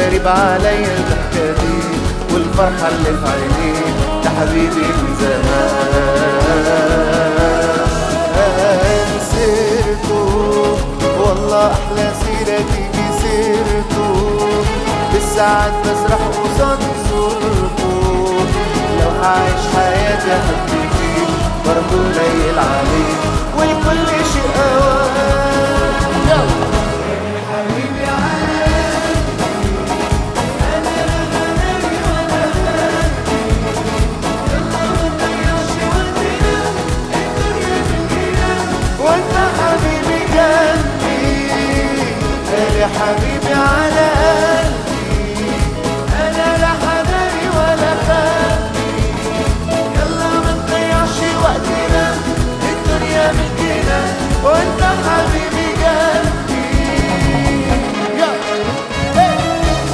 غريب عليا الضحكة دي والفرحة اللي في عينيك ده حبيبي من زمان سيرته والله أحلى سيرة تيجي سيرته بالساعات بسرح قصاد صورته لو هعيش حياتي أحب فيك برضه قليل عليك والكل شيء أوان حبيبي وانت حبيبي قلبي يا حبيبي على قلبي انا لا حذري ولا خافي يلا ما نضيعش وقتنا الدنيا ملكنا وانت حبيبي قلبي يلا هي.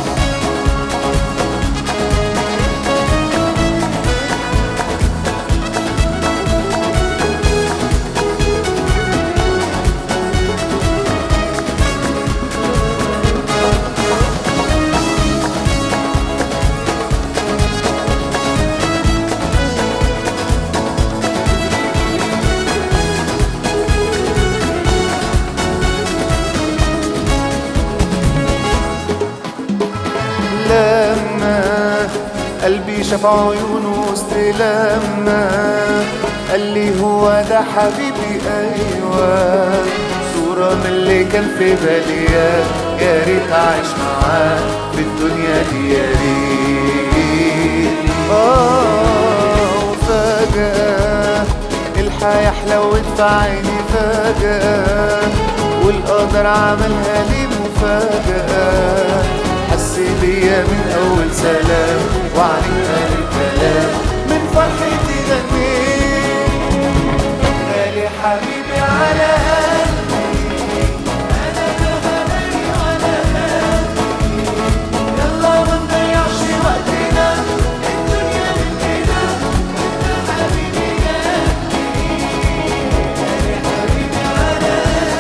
لما قلبي شاف عيونه وسط لما قال لي هو ده حبيبي ايوه صورة من اللي كان في بالي يا يا ريت اعيش معاه في الدنيا دي يا ريت اه وفجأة الحياة حلوت في عيني فجأة والقدر عملها لي مفاجأة حس بيا من أول سلام وعليك قال الكلام من فرحتي غنيت غالي حبيبي على قلبي أنا لا غالي ولا غالي يلا ما نضيعش وقتنا الدنيا مننا أنت حبيبي قلبي غالي حبيبي على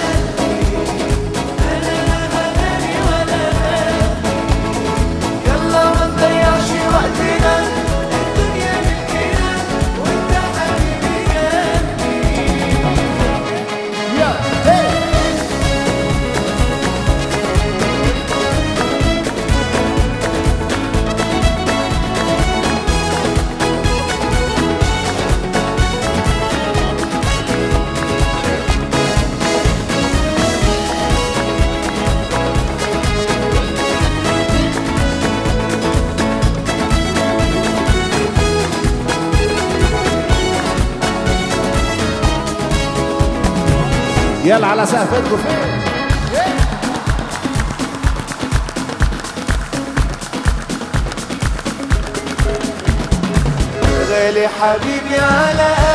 يلا ما نضيعش وقتنا الدنيا ملكنا وانت حبيبي قلبي يا هي يلا على سقفتكم فين غالي حبيبي على